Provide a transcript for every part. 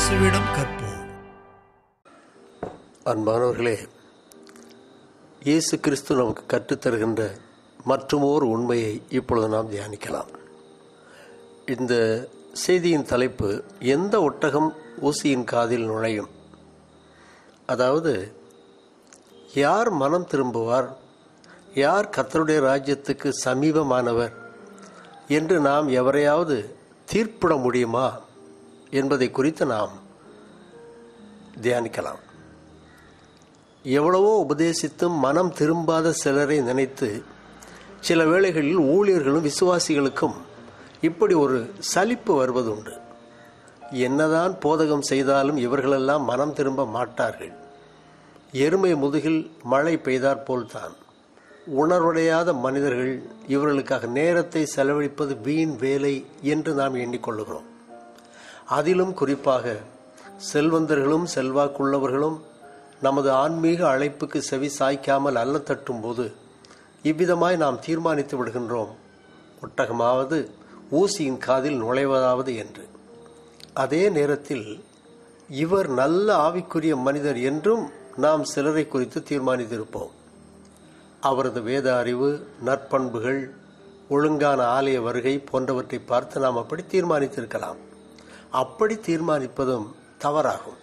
இயேசுவிடம் கற்போம் அன்பானவர்களே இயேசு கிறிஸ்து நமக்கு கற்றுத்தருகின்ற மற்றுமோர் உண்மையை இப்பொழுது நாம் தியானிக்கலாம் இந்த செய்தியின் தலைப்பு எந்த ஒட்டகம் ஊசியின் காதில் நுழையும் அதாவது யார் மனம் திரும்புவார் யார் கர்த்தருடைய ராஜ்யத்துக்கு சமீபமானவர் என்று நாம் எவரையாவது தீர்ப்பிட முடியுமா என்பதை குறித்து நாம் தியானிக்கலாம் எவ்வளவோ உபதேசித்தும் மனம் திரும்பாத சிலரை நினைத்து சில வேளைகளில் ஊழியர்களும் விசுவாசிகளுக்கும் இப்படி ஒரு சலிப்பு வருவதுண்டு என்னதான் போதகம் செய்தாலும் இவர்களெல்லாம் மனம் திரும்ப மாட்டார்கள் எருமை முதுகில் மழை பெய்தாற் போல்தான் உணர்வடையாத மனிதர்கள் இவர்களுக்காக நேரத்தை செலவழிப்பது வீண் வேலை என்று நாம் எண்ணிக்கொள்ளுகிறோம் அதிலும் குறிப்பாக செல்வந்தர்களும் செல்வாக்குள்ளவர்களும் நமது ஆன்மீக அழைப்புக்கு செவி சாய்க்காமல் அல்ல தட்டும் போது இவ்விதமாய் நாம் தீர்மானித்து விடுகின்றோம் ஒட்டகமாவது ஊசியின் காதில் நுழைவதாவது என்று அதே நேரத்தில் இவர் நல்ல ஆவிக்குரிய மனிதர் என்றும் நாம் சிலரை குறித்து தீர்மானித்திருப்போம் அவரது வேத அறிவு நற்பண்புகள் ஒழுங்கான ஆலய வருகை போன்றவற்றை பார்த்து நாம் அப்படி தீர்மானித்திருக்கலாம் அப்படி தீர்மானிப்பதும் தவறாகும்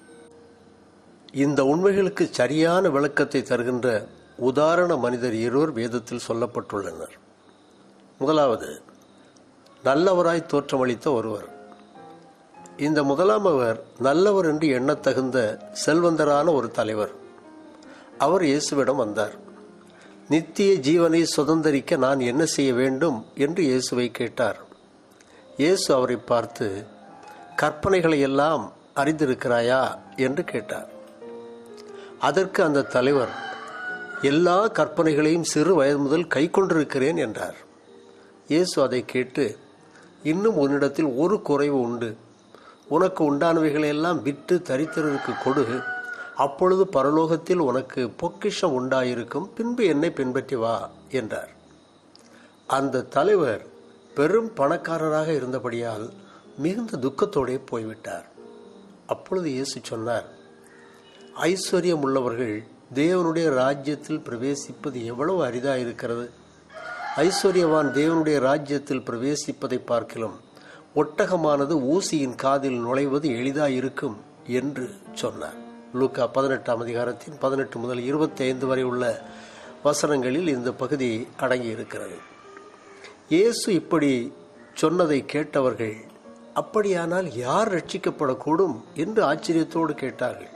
இந்த உண்மைகளுக்கு சரியான விளக்கத்தை தருகின்ற உதாரண மனிதர் இருவர் வேதத்தில் சொல்லப்பட்டுள்ளனர் முதலாவது நல்லவராய் தோற்றமளித்த ஒருவர் இந்த முதலாம் அவர் நல்லவர் என்று எண்ணத்தகுந்த செல்வந்தரான ஒரு தலைவர் அவர் இயேசுவிடம் வந்தார் நித்திய ஜீவனை சுதந்தரிக்க நான் என்ன செய்ய வேண்டும் என்று இயேசுவை கேட்டார் இயேசு அவரை பார்த்து கற்பனைகளை எல்லாம் அறிந்திருக்கிறாயா என்று கேட்டார் அதற்கு அந்த தலைவர் எல்லா கற்பனைகளையும் சிறு வயது முதல் கை கொண்டிருக்கிறேன் என்றார் இயேசு அதை கேட்டு இன்னும் உன்னிடத்தில் ஒரு குறைவு உண்டு உனக்கு உண்டானவைகளை எல்லாம் விற்று தரித்திரருக்கு கொடு அப்பொழுது பரலோகத்தில் உனக்கு பொக்கிஷம் உண்டாயிருக்கும் பின்பு என்னை பின்பற்றி வா என்றார் அந்த தலைவர் பெரும் பணக்காரராக இருந்தபடியால் மிகுந்த துக்கத்தோடே போய்விட்டார் அப்பொழுது இயேசு சொன்னார் ஐஸ்வர்யம் உள்ளவர்கள் தேவனுடைய ராஜ்யத்தில் பிரவேசிப்பது எவ்வளவு அரிதாக இருக்கிறது ஐஸ்வர்யவான் தேவனுடைய ராஜ்யத்தில் பிரவேசிப்பதை பார்க்கிலும் ஒட்டகமானது ஊசியின் காதில் நுழைவது எளிதாயிருக்கும் என்று சொன்னார் லூக்கா பதினெட்டாம் அதிகாரத்தின் பதினெட்டு முதல் இருபத்தி ஐந்து வரை உள்ள வசனங்களில் இந்த பகுதி அடங்கி இருக்கிறது இயேசு இப்படி சொன்னதை கேட்டவர்கள் அப்படியானால் யார் ரட்சிக்கப்படக்கூடும் என்று ஆச்சரியத்தோடு கேட்டார்கள்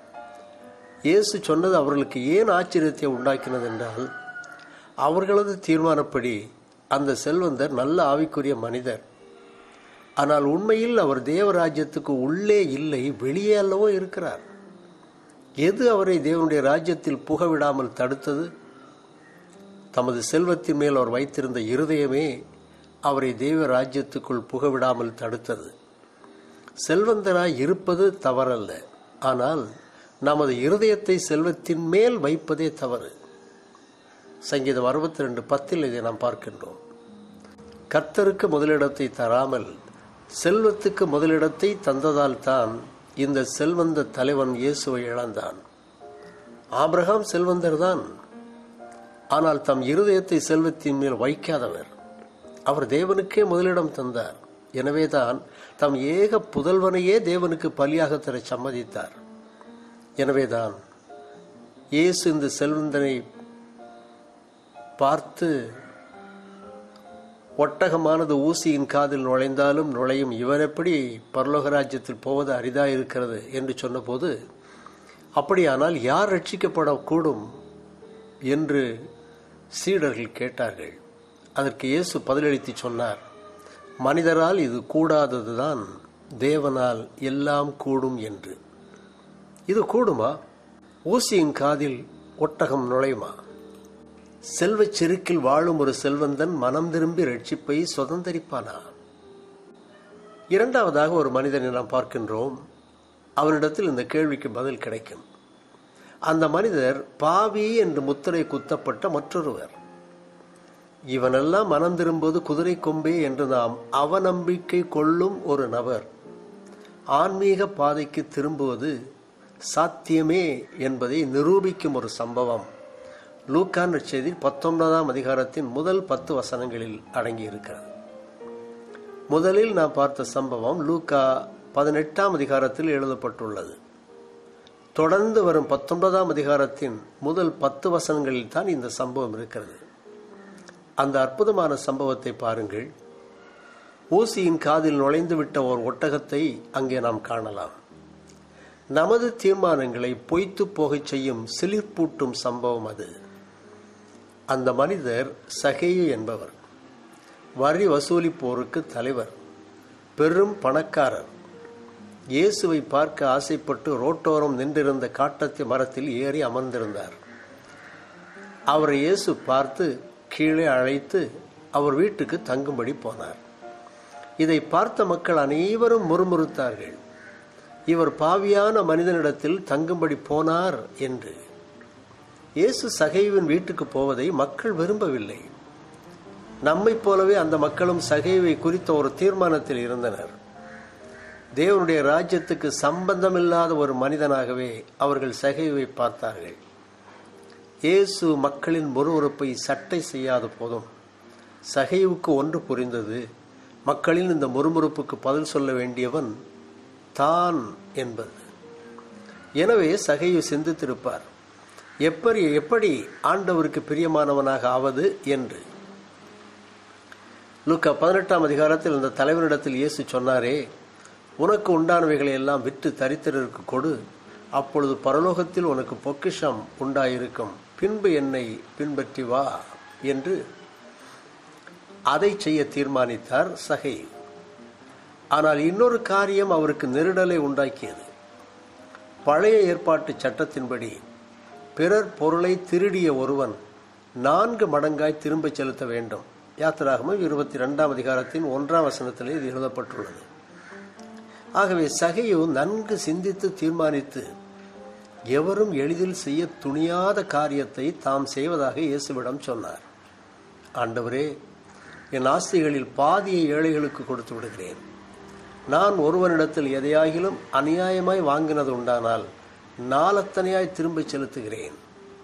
இயேசு சொன்னது அவர்களுக்கு ஏன் ஆச்சரியத்தை உண்டாக்கினது என்றால் அவர்களது தீர்மானப்படி அந்த செல்வந்தர் நல்ல ஆவிக்குரிய மனிதர் ஆனால் உண்மையில் அவர் தேவராஜ்யத்துக்கு உள்ளே இல்லை வெளியே அல்லவோ இருக்கிறார் எது அவரை தேவனுடைய ராஜ்யத்தில் புகவிடாமல் தடுத்தது தமது செல்வத்தின் மேல் அவர் வைத்திருந்த இருதயமே அவரை தேவ ராஜ்யத்துக்குள் புகவிடாமல் தடுத்தது செல்வந்தராய் இருப்பது தவறல்ல ஆனால் நமது இருதயத்தை செல்வத்தின் மேல் வைப்பதே தவறு சங்கீதம் அறுபத்தி ரெண்டு பத்தில் இதை நாம் பார்க்கின்றோம் கர்த்தருக்கு முதலிடத்தை தராமல் செல்வத்துக்கு முதலிடத்தை தந்ததால் தான் இந்த செல்வந்த தலைவன் இயேசுவை இழந்தான் ஆபிரகாம் செல்வந்தர் தான் ஆனால் தம் இருதயத்தை செல்வத்தின் மேல் வைக்காதவர் அவர் தேவனுக்கே முதலிடம் தந்தார் எனவேதான் தம் ஏக புதல்வனையே தேவனுக்கு பலியாக தர சம்மதித்தார் எனவேதான் இயேசு இந்த செல்வந்தனை பார்த்து ஒட்டகமானது ஊசியின் காதில் நுழைந்தாலும் நுழையும் இவர் எப்படி பரலோக ராஜ்யத்தில் போவது அரிதா இருக்கிறது என்று சொன்னபோது அப்படியானால் யார் ரட்சிக்கப்படக்கூடும் என்று சீடர்கள் கேட்டார்கள் அதற்கு இயேசு பதிலளித்து சொன்னார் மனிதரால் இது கூடாததுதான் தேவனால் எல்லாம் கூடும் என்று இது கூடுமா ஊசியின் காதில் ஒட்டகம் நுழையுமா செல்வச் செருக்கில் வாழும் ஒரு செல்வந்தன் மனம் திரும்பி ரட்சிப்பை சுதந்திரிப்பானா இரண்டாவதாக ஒரு மனிதனை நாம் பார்க்கின்றோம் அவனிடத்தில் இந்த கேள்விக்கு பதில் கிடைக்கும் அந்த மனிதர் பாவி என்று முத்திரை குத்தப்பட்ட மற்றொருவர் இவனெல்லாம் மனம் திரும்புவது குதிரை கொம்பே என்று நாம் அவநம்பிக்கை கொள்ளும் ஒரு நபர் ஆன்மீக பாதைக்கு திரும்புவது சாத்தியமே என்பதை நிரூபிக்கும் ஒரு சம்பவம் லூக்கான் செய்தி பத்தொன்பதாம் அதிகாரத்தின் முதல் பத்து வசனங்களில் அடங்கியிருக்கிறது முதலில் நாம் பார்த்த சம்பவம் லூக்கா பதினெட்டாம் அதிகாரத்தில் எழுதப்பட்டுள்ளது தொடர்ந்து வரும் பத்தொன்பதாம் அதிகாரத்தின் முதல் பத்து வசனங்களில் தான் இந்த சம்பவம் இருக்கிறது அந்த அற்புதமான சம்பவத்தை பாருங்கள் ஊசியின் காதில் நுழைந்து விட்ட ஒரு ஒட்டகத்தை அங்கே நாம் காணலாம் நமது தீர்மானங்களை பொய்த்து போகச் செய்யும் சிலிர்ப்பூட்டும் சம்பவம் அது அந்த மனிதர் சகேயு என்பவர் வரி வசூலிப்போருக்கு தலைவர் பெரும் பணக்காரர் இயேசுவை பார்க்க ஆசைப்பட்டு ரோட்டோரம் நின்றிருந்த காட்டத்து மரத்தில் ஏறி அமர்ந்திருந்தார் அவரை இயேசு பார்த்து கீழே அழைத்து அவர் வீட்டுக்கு தங்கும்படி போனார் இதை பார்த்த மக்கள் அனைவரும் முறுமுறுத்தார்கள் இவர் பாவியான மனிதனிடத்தில் தங்கும்படி போனார் என்று இயேசு சகைவின் வீட்டுக்கு போவதை மக்கள் விரும்பவில்லை நம்மைப் போலவே அந்த மக்களும் சகைவை குறித்த ஒரு தீர்மானத்தில் இருந்தனர் தேவனுடைய ராஜ்யத்துக்கு சம்பந்தமில்லாத ஒரு மனிதனாகவே அவர்கள் சகைவை பார்த்தார்கள் இயேசு மக்களின் முறுமுறுப்பை சட்டை செய்யாத போதும் சகைவுக்கு ஒன்று புரிந்தது மக்களின் இந்த முறுமுறுப்புக்கு பதில் சொல்ல வேண்டியவன் தான் என்பது எனவே சகைவு சிந்தித்திருப்பார் எப்படி எப்படி ஆண்டவருக்கு பிரியமானவனாக ஆவது என்று லுக்கா பதினெட்டாம் அதிகாரத்தில் இந்த தலைவனிடத்தில் இயேசு சொன்னாரே உனக்கு உண்டானவைகளை எல்லாம் விற்று தரித்திரருக்கு கொடு அப்பொழுது பரலோகத்தில் உனக்கு பொக்கிஷம் உண்டாயிருக்கும் பின்பு என்னை பின்பற்றி வா என்று அதை செய்ய தீர்மானித்தார் சகை ஆனால் இன்னொரு காரியம் அவருக்கு நெருடலை உண்டாக்கியது பழைய ஏற்பாட்டு சட்டத்தின்படி பிறர் பொருளை திருடிய ஒருவன் நான்கு மடங்காய் திரும்பச் செலுத்த வேண்டும் யாத்திராகமும் இருபத்தி ரெண்டாம் அதிகாரத்தின் ஒன்றாம் வசனத்திலே இது எழுதப்பட்டுள்ளது ஆகவே சகையு நன்கு சிந்தித்து தீர்மானித்து எவரும் எளிதில் செய்ய துணியாத காரியத்தை தாம் செய்வதாக இயேசுவிடம் சொன்னார் ஆண்டவரே என் ஆஸ்திகளில் பாதியை ஏழைகளுக்கு கொடுத்து விடுகிறேன் நான் ஒருவனிடத்தில் எதையாகிலும் அநியாயமாய் வாங்கினது உண்டானால் நாலத்தனையாய் திரும்பிச் செலுத்துகிறேன்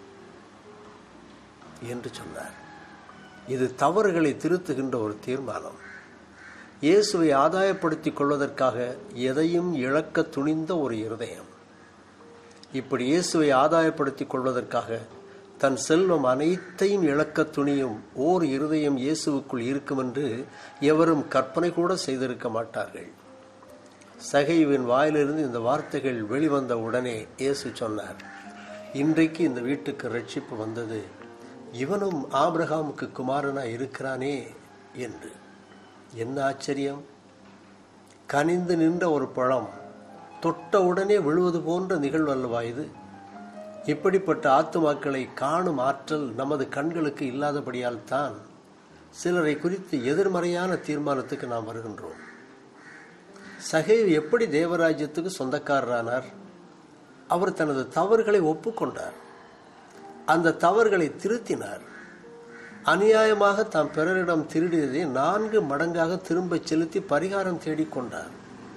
என்று சொன்னார் இது தவறுகளை திருத்துகின்ற ஒரு தீர்மானம் இயேசுவை ஆதாயப்படுத்திக் கொள்வதற்காக எதையும் இழக்க துணிந்த ஒரு இருதயம் இப்படி இயேசுவை ஆதாயப்படுத்திக் கொள்வதற்காக தன் செல்வம் அனைத்தையும் இழக்க துணியும் ஓர் இருதயம் இயேசுவுக்குள் இருக்கும் என்று எவரும் கற்பனை கூட செய்திருக்க மாட்டார்கள் சகைவின் வாயிலிருந்து இந்த வார்த்தைகள் வெளிவந்த உடனே இயேசு சொன்னார் இன்றைக்கு இந்த வீட்டுக்கு ரட்சிப்பு வந்தது இவனும் ஆபிரகாமுக்கு குமாரனா இருக்கிறானே என்று என்ன ஆச்சரியம் கனிந்து நின்ற ஒரு பழம் தொட்ட உடனே விழுவது போன்ற நிகழ்வு அல்லவா இது இப்படிப்பட்ட ஆத்துமாக்களை காணும் ஆற்றல் நமது கண்களுக்கு இல்லாதபடியால் தான் சிலரை குறித்து எதிர்மறையான தீர்மானத்துக்கு நாம் வருகின்றோம் சகேவ் எப்படி தேவராஜ்யத்துக்கு சொந்தக்காரரானார் அவர் தனது தவறுகளை ஒப்புக்கொண்டார் அந்த தவறுகளை திருத்தினார் அநியாயமாக தாம் பிறரிடம் திருடியதை நான்கு மடங்காக திரும்ப செலுத்தி பரிகாரம் தேடிக்கொண்டார்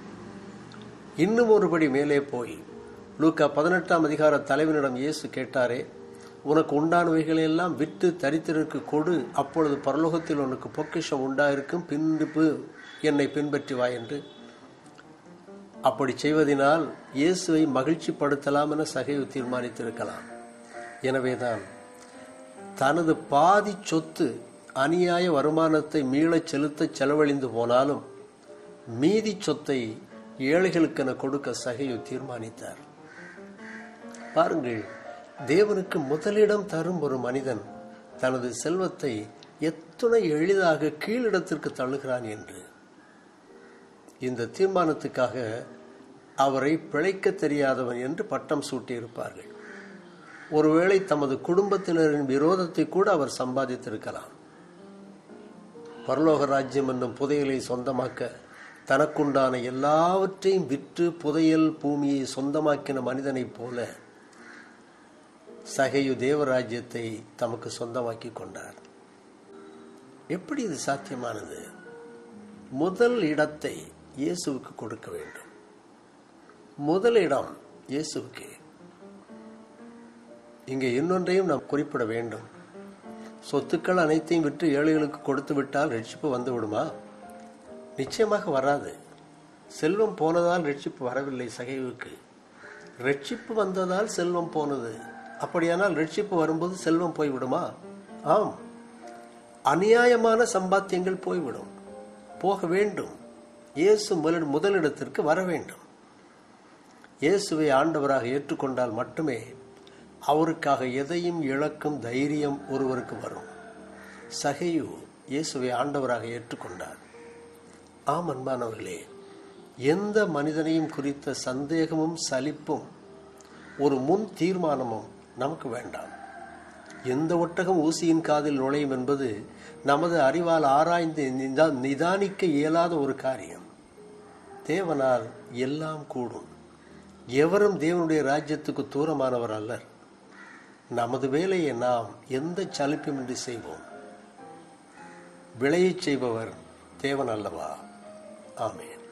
இன்னும் ஒருபடி மேலே போய் லூக்கா பதினெட்டாம் அதிகார தலைவனிடம் இயேசு கேட்டாரே உனக்கு உண்டானவைகளை எல்லாம் விட்டு தரித்திற்கு கொடு அப்பொழுது பரலோகத்தில் உனக்கு பொக்கிஷம் உண்டாயிருக்கும் பின்பு என்னை பின்பற்றி வா என்று அப்படி செய்வதனால் இயேசுவை மகிழ்ச்சிப்படுத்தலாம் என சகைவு தீர்மானித்திருக்கலாம் எனவேதான் தனது பாதி சொத்து அநியாய வருமானத்தை மீளச் செலுத்த செலவழிந்து போனாலும் மீதி சொத்தை ஏழைகளுக்கென கொடுக்க சகையு தீர்மானித்தார் பாருங்கள் தேவனுக்கு முதலிடம் தரும் ஒரு மனிதன் தனது செல்வத்தை எத்துணை எளிதாக கீழிடத்திற்கு தள்ளுகிறான் என்று இந்த தீர்மானத்துக்காக அவரை பிழைக்க தெரியாதவன் என்று பட்டம் சூட்டியிருப்பார்கள் ஒருவேளை தமது குடும்பத்தினரின் விரோதத்தை கூட அவர் சம்பாதித்திருக்கலாம் பரலோக ராஜ்யம் என்னும் புதையலை சொந்தமாக்க தனக்குண்டான எல்லாவற்றையும் விற்று புதையல் பூமியை சொந்தமாக்கின மனிதனைப் போல சகையு தேவராஜ்யத்தை தமக்கு சொந்தமாக்கி கொண்டார் எப்படி இது சாத்தியமானது முதல் இடத்தை இயேசுவுக்கு கொடுக்க வேண்டும் முதலிடம் இயேசுவுக்கு இங்கே இன்னொன்றையும் நாம் குறிப்பிட வேண்டும் சொத்துக்கள் அனைத்தையும் விற்று ஏழைகளுக்கு கொடுத்து விட்டால் ரட்சிப்பு வந்து விடுமா நிச்சயமாக வராது செல்வம் போனதால் ரட்சிப்பு வரவில்லை சகைவுக்கு ரட்சிப்பு வந்ததால் செல்வம் போனது அப்படியானால் ரட்சிப்பு வரும்போது செல்வம் போய்விடுமா ஆம் அநியாயமான சம்பாத்தியங்கள் போய்விடும் போக வேண்டும் இயேசு முதல் முதலிடத்திற்கு வர வேண்டும் இயேசுவை ஆண்டவராக ஏற்றுக்கொண்டால் மட்டுமே அவருக்காக எதையும் இழக்கும் தைரியம் ஒருவருக்கு வரும் சகையு இயேசுவை ஆண்டவராக ஏற்றுக்கொண்டார் ஆம் அன்பானவர்களே எந்த மனிதனையும் குறித்த சந்தேகமும் சலிப்பும் ஒரு முன் தீர்மானமும் நமக்கு வேண்டாம் எந்த ஒட்டகம் ஊசியின் காதில் நுழையும் என்பது நமது அறிவால் ஆராய்ந்து நிதா- நிதானிக்க இயலாத ஒரு காரியம் தேவனால் எல்லாம் கூடும் எவரும் தேவனுடைய ராஜ்யத்துக்கு தூரமானவர் அல்லர் நமது வேலையை நாம் எந்த சலிப்புமின்றி செய்வோம் விளையச் செய்பவர் தேவன் அல்லவா ஆமென்